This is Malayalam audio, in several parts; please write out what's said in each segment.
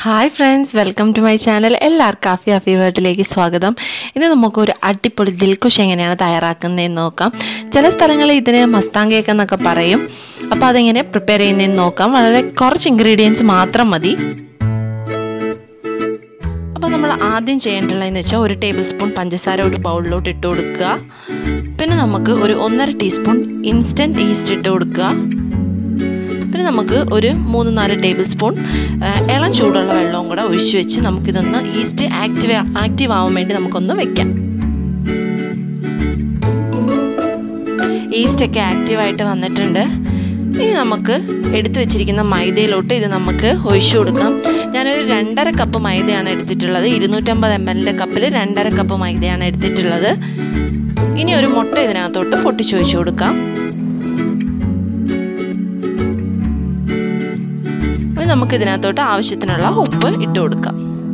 hi friends welcome to my channel എല്ലാവർക്കും കാഫി കാഫി വേർഡിലേക്ക് സ്വാഗതം ഇന്ന് നമുക്കൊരു അടിപൊളി ദിൽക്കുഷ് എങ്ങനെയാണ് തയ്യാറാക്കുന്നതെന്ന് നോക്കാം ചില സ്ഥലങ്ങളിൽ ഇതിന് മസ്താൻ കേക്ക് എന്നൊക്കെ പറയും അപ്പോൾ അതെങ്ങനെ പ്രിപ്പയർ ചെയ്യുന്നതെന്ന് നോക്കാം വളരെ കുറച്ച് ഇൻഗ്രീഡിയൻസ് മാത്രം മതി അപ്പോൾ നമ്മൾ ആദ്യം ചെയ്യേണ്ടതെന്ന് വെച്ചാൽ ഒരു ടേബിൾ സ്പൂൺ പഞ്ചസാര ഒരു ബൗളിലോട്ട് ഇട്ട് കൊടുക്കുക പിന്നെ നമുക്ക് ഒരു ഒന്നര ടീസ്പൂൺ ഇൻസ്റ്റൻറ്റ് ഈസ്റ്റ് ഇട്ട് കൊടുക്കുക പിന്നെ നമുക്ക് ഒരു മൂന്ന് നാല് ടേബിൾ സ്പൂൺ ഇളം ചൂടുള്ള വെള്ളവും കൂടെ ഒഴിച്ചു വെച്ച് നമുക്കിതൊന്ന് ഈസ്റ്റ് ആക്റ്റീവ് ആക്റ്റീവ് ആവാൻ വേണ്ടി നമുക്കൊന്ന് വെക്കാം ഈസ്റ്റൊക്കെ ആക്റ്റീവായിട്ട് വന്നിട്ടുണ്ട് ഇനി നമുക്ക് എടുത്തു വെച്ചിരിക്കുന്ന മൈദയിലോട്ട് ഇത് നമുക്ക് ഒഴിച്ചു കൊടുക്കാം ഞാനൊരു രണ്ടര കപ്പ് മൈദയാണ് എടുത്തിട്ടുള്ളത് ഇരുന്നൂറ്റമ്പത് എം എല്ലിൻ്റെ കപ്പിൽ രണ്ടര കപ്പ് മൈദയാണ് എടുത്തിട്ടുള്ളത് ഇനി ഒരു മുട്ട ഇതിനകത്തോട്ട് പൊട്ടിച്ചു വെച്ചു കൊടുക്കാം നമുക്ക് ഇതിനകത്തോട്ട് ആവശ്യത്തിനുള്ള ഉപ്പ് ഇട്ട് കൊടുക്കാം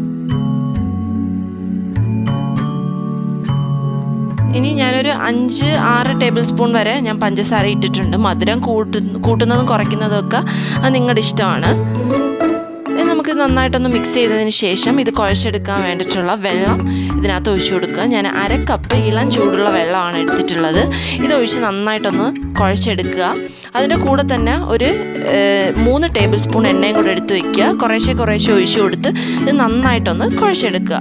ഇനി ഞാനൊരു അഞ്ച് ആറ് ടേബിൾ സ്പൂൺ വരെ ഞാൻ പഞ്ചസാര ഇട്ടിട്ടുണ്ട് മധുരം കൂട്ടു കൂട്ടുന്നതും കുറയ്ക്കുന്നതും ഒക്കെ അത് നിങ്ങളുടെ ഇഷ്ടമാണ് നമുക്ക് നന്നായിട്ടൊന്ന് മിക്സ് ചെയ്തതിന് ശേഷം ഇത് കുഴച്ചെടുക്കാൻ വേണ്ടിയിട്ടുള്ള വെള്ളം ഇതിനകത്ത് ഒഴിച്ചു കൊടുക്കുക ഞാൻ അര കപ്പ് ഇളം ചൂടുള്ള വെള്ളമാണ് എടുത്തിട്ടുള്ളത് ഇത് ഒഴിച്ച് നന്നായിട്ടൊന്ന് കുഴച്ചെടുക്കുക അതിൻ്റെ കൂടെ തന്നെ ഒരു മൂന്ന് ടേബിൾ സ്പൂൺ എണ്ണയും കൂടെ എടുത്ത് വയ്ക്കുക കുറേശ്ശെ കുറേശ്ശെ ഒഴിച്ചു കൊടുത്ത് ഇത് നന്നായിട്ടൊന്ന് കുഴച്ചെടുക്കുക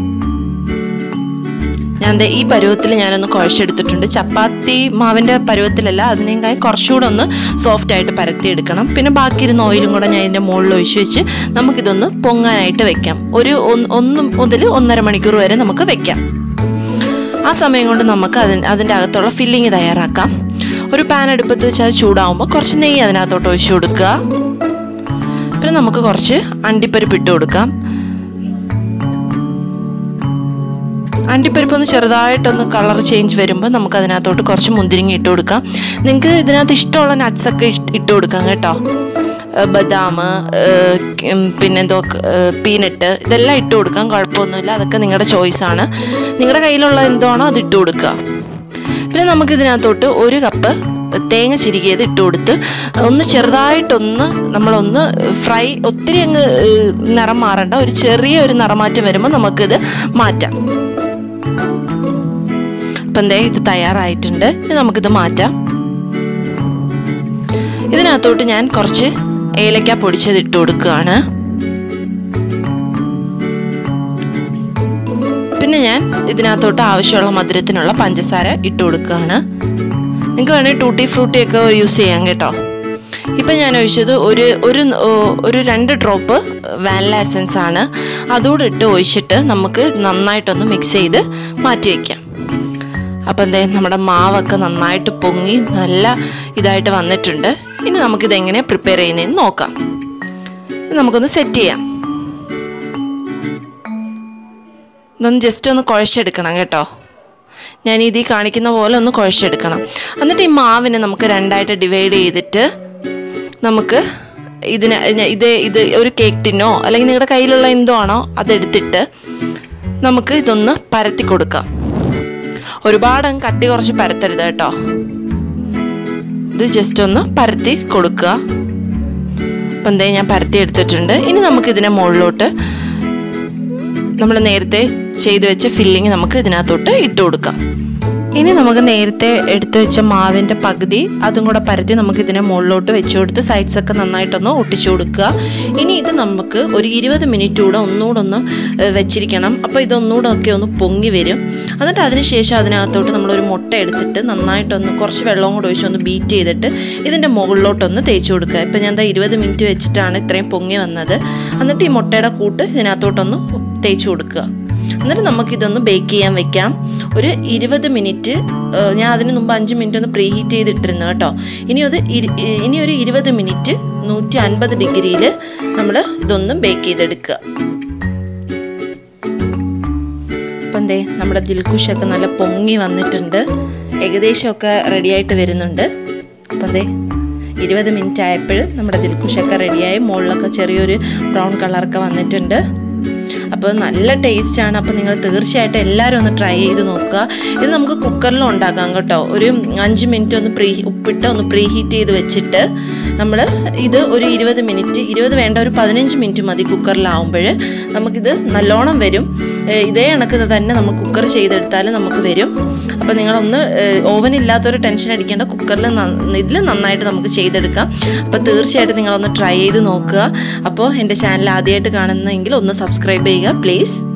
ഞാൻ ഈ പരുവത്തിൽ ഞാനൊന്ന് കുഴച്ചെടുത്തിട്ടുണ്ട് ചപ്പാത്തി മാവിൻ്റെ പരുവത്തിലല്ല അതിനേക്കായി കുറച്ചുകൂടെ ഒന്ന് സോഫ്റ്റ് ആയിട്ട് പരത്തിയെടുക്കണം പിന്നെ ബാക്കി ഇരുന്ന ഓയിലും കൂടെ ഞാൻ ഇതിൻ്റെ മുകളിൽ ഒഴിച്ചു വെച്ച് നമുക്കിതൊന്ന് പൊങ്ങാനായിട്ട് വെക്കാം ഒരു ഒന്ന് മുതൽ ഒന്നര മണിക്കൂർ വരെ നമുക്ക് വെക്കാം ആ സമയം കൊണ്ട് നമുക്ക് അതിന് അതിൻ്റെ അകത്തുള്ള ഫില്ലിങ് തയ്യാറാക്കാം ഒരു പാൻ അടുപ്പത്ത് വെച്ച് അത് ചൂടാവുമ്പോൾ കുറച്ച് നെയ്യ് അതിനകത്തോട്ട് ഒഴിച്ചു കൊടുക്കുക പിന്നെ നമുക്ക് കുറച്ച് അണ്ടിപ്പരിപ്പ് ഇട്ട് കൊടുക്കാം അണ്ടിപ്പരിപ്പ് ഒന്ന് ചെറുതായിട്ടൊന്ന് കളർ ചേഞ്ച് വരുമ്പോൾ നമുക്ക് അതിനകത്തോട്ട് കുറച്ച് മുന്തിരിങ്ങ ഇട്ട് കൊടുക്കാം നിങ്ങൾക്ക് ഇതിനകത്ത് ഇഷ്ടമുള്ള നട്ട്സ് ഒക്കെ ഇട്ട് കൊടുക്കാം കേട്ടോ ബദാം പിന്നെന്തോ പീനട്ട് ഇതെല്ലാം ഇട്ട് കൊടുക്കാം കുഴപ്പമൊന്നുമില്ല അതൊക്കെ നിങ്ങളുടെ ചോയ്സാണ് നിങ്ങളുടെ കയ്യിലുള്ള എന്താണോ അത് ഇട്ട് കൊടുക്കുക പിന്നെ നമുക്ക് ഇതിനകത്തോട്ട് ഒരു കപ്പ് തേങ്ങ ചിരികിയത് ഇട്ട് കൊടുത്ത് ഒന്ന് ചെറുതായിട്ടൊന്ന് നമ്മളൊന്ന് ഫ്രൈ ഒത്തിരി അങ്ങ് നിറം മാറണ്ട ഒരു ചെറിയ ഒരു നിറമാറ്റം വരുമ്പോൾ നമുക്കിത് മാറ്റാം അപ്പം എന്തേ ഇത് തയ്യാറായിട്ടുണ്ട് ഇനി നമുക്കിത് മാറ്റാം ഇതിനകത്തോട്ട് ഞാൻ കുറച്ച് ഏലക്ക പൊടിച്ചത് ഇട്ട് കൊടുക്കുകയാണ് പിന്നെ ഞാൻ ഇതിനകത്തോട്ട് ആവശ്യമുള്ള മധുരത്തിനുള്ള പഞ്ചസാര ഇട്ട് കൊടുക്കുകയാണ് നിങ്ങൾക്ക് വേണമെങ്കിൽ ടൂട്ടി ഫ്രൂട്ടി ഒക്കെ യൂസ് ചെയ്യാം കേട്ടോ ഇപ്പം ഞാൻ ഒഴിച്ചത് ഒരു ഒരു ഒരു രണ്ട് ഡ്രോപ്പ് വാനില എസൻസ് ആണ് അതുകൂടെ ഇട്ട് ഒഴിച്ചിട്ട് നമുക്ക് നന്നായിട്ടൊന്ന് മിക്സ് ചെയ്ത് മാറ്റി വയ്ക്കാം അപ്പം എന്തേ നമ്മുടെ മാവൊക്കെ നന്നായിട്ട് പൊങ്ങി നല്ല ഇതായിട്ട് വന്നിട്ടുണ്ട് ഇനി നമുക്കിത് എങ്ങനെ പ്രിപ്പയർ ചെയ്യുന്നതെന്ന് നോക്കാം നമുക്കൊന്ന് സെറ്റ് ചെയ്യാം ഇതൊന്ന് ജസ്റ്റ് ഒന്ന് കുഴച്ചെടുക്കണം കേട്ടോ ഞാൻ ഇതിൽ കാണിക്കുന്ന പോലെ ഒന്ന് കുഴച്ചെടുക്കണം എന്നിട്ട് ഈ മാവിനെ നമുക്ക് രണ്ടായിട്ട് ഡിവൈഡ് ചെയ്തിട്ട് നമുക്ക് ഇതിന് ഇത് ഇത് ഒരു കേക്ക് ടിന്നോ അല്ലെങ്കിൽ നിങ്ങളുടെ കയ്യിലുള്ള എന്തോ ആണോ അതെടുത്തിട്ട് നമുക്ക് ഇതൊന്ന് പരത്തി കൊടുക്കാം ഒരുപാട് അങ്ങ് കട്ടി കുറച്ച് പരത്തരുത് കേട്ടോ ഇത് ജസ്റ്റ് ഒന്ന് പരത്തി കൊടുക്കുക അപ്പം എന്തേ ഞാൻ പരത്തി എടുത്തിട്ടുണ്ട് ഇനി നമുക്ക് ഇതിനെ മുകളിലോട്ട് നമ്മൾ നേരത്തെ ചെയ്തു വെച്ച ഫില്ലിങ് നമുക്ക് ഇതിനകത്തോട്ട് ഇട്ട് കൊടുക്കാം ഇനി നമുക്ക് നേരത്തെ എടുത്തു വെച്ച മാവിൻ്റെ പകുതി അതും കൂടെ പരത്തി നമുക്ക് ഇതിനെ മുകളിലോട്ട് വെച്ച് കൊടുത്ത് സൈഡ്സ് ഒക്കെ നന്നായിട്ടൊന്ന് ഒട്ടിച്ചു കൊടുക്കുക ഇനി ഇത് നമുക്ക് ഒരു ഇരുപത് മിനിറ്റ് കൂടെ ഒന്നുകൂടെ ഒന്ന് വെച്ചിരിക്കണം അപ്പോൾ ഇതൊന്നുകൂടെ ഒക്കെ ഒന്ന് പൊങ്ങി വരും എന്നിട്ട് അതിന് ശേഷം അതിനകത്തോട്ട് നമ്മളൊരു മുട്ട എടുത്തിട്ട് നന്നായിട്ടൊന്ന് കുറച്ച് വെള്ളവും കൂടെ ഒഴിച്ച് ഒന്ന് ബീറ്റ് ചെയ്തിട്ട് ഇതിൻ്റെ മുകളിലോട്ടൊന്ന് തേച്ച് കൊടുക്കുക ഇപ്പം ഞാൻ എന്താ ഇരുപത് മിനിറ്റ് വെച്ചിട്ടാണ് ഇത്രയും പൊങ്ങി വന്നത് എന്നിട്ട് ഈ മുട്ടയുടെ കൂട്ട് ഇതിനകത്തോട്ടൊന്ന് തേച്ച് കൊടുക്കുക എന്നിട്ട് നമുക്കിതൊന്ന് ബേക്ക് ചെയ്യാൻ വെക്കാം ഒരു ഇരുപത് മിനിറ്റ് ഞാൻ അതിന് മുമ്പ് അഞ്ച് മിനിറ്റ് ഒന്ന് പ്രീ ഹീറ്റ് ചെയ്തിട്ടിരുന്നു കേട്ടോ ഇനി ഒരു ഇനി ഒരു ഇരുപത് മിനിറ്റ് നൂറ്റി അൻപത് ഡിഗ്രിയിൽ നമ്മൾ ഇതൊന്ന് ബേക്ക് ചെയ്തെടുക്കുക അപ്പം എന്തേ നമ്മുടെ ദിൽക്കുഷൊക്കെ നല്ല പൊങ്ങി വന്നിട്ടുണ്ട് ഏകദേശമൊക്കെ റെഡിയായിട്ട് വരുന്നുണ്ട് അപ്പം എന്തേ ഇരുപത് മിനിറ്റ് ആയപ്പോൾ നമ്മുടെ ദിൽക്കുഷൊക്കെ റെഡിയായി മുകളിലൊക്കെ ചെറിയൊരു ബ്രൗൺ കളറൊക്കെ വന്നിട്ടുണ്ട് അപ്പോൾ നല്ല ടേസ്റ്റാണ് അപ്പോൾ നിങ്ങൾ തീർച്ചയായിട്ടും എല്ലാവരും ഒന്ന് ട്രൈ ചെയ്ത് നോക്കുക ഇത് നമുക്ക് കുക്കറിലും ഉണ്ടാക്കാം കേട്ടോ ഒരു അഞ്ച് മിനിറ്റ് ഒന്ന് പ്രീ ഉപ്പിട്ട് ഒന്ന് പ്രീ ഹീറ്റ് ചെയ്ത് വെച്ചിട്ട് നമ്മൾ ഇത് ഒരു ഇരുപത് മിനിറ്റ് ഇരുപത് വേണ്ട ഒരു പതിനഞ്ച് മിനിറ്റ് മതി കുക്കറിലാവുമ്പോൾ നമുക്കിത് നല്ലോണം വരും ഏഹ് ഇതേ കണക്ക് തന്നെ നമുക്ക് കുക്കർ ചെയ്തെടുത്താൽ നമുക്ക് വരും അപ്പോൾ നിങ്ങളൊന്ന് ഓവൻ ഇല്ലാത്തൊരു ടെൻഷൻ അടിക്കേണ്ട കുക്കറിൽ ഇതിൽ നന്നായിട്ട് നമുക്ക് ചെയ്തെടുക്കാം അപ്പോൾ തീർച്ചയായിട്ടും നിങ്ങളൊന്ന് ട്രൈ ചെയ്ത് നോക്കുക അപ്പോൾ എൻ്റെ ചാനൽ ആദ്യമായിട്ട് കാണുന്നെങ്കിൽ ഒന്ന് സബ്സ്ക്രൈബ് ചെയ്യുക പ്ലീസ്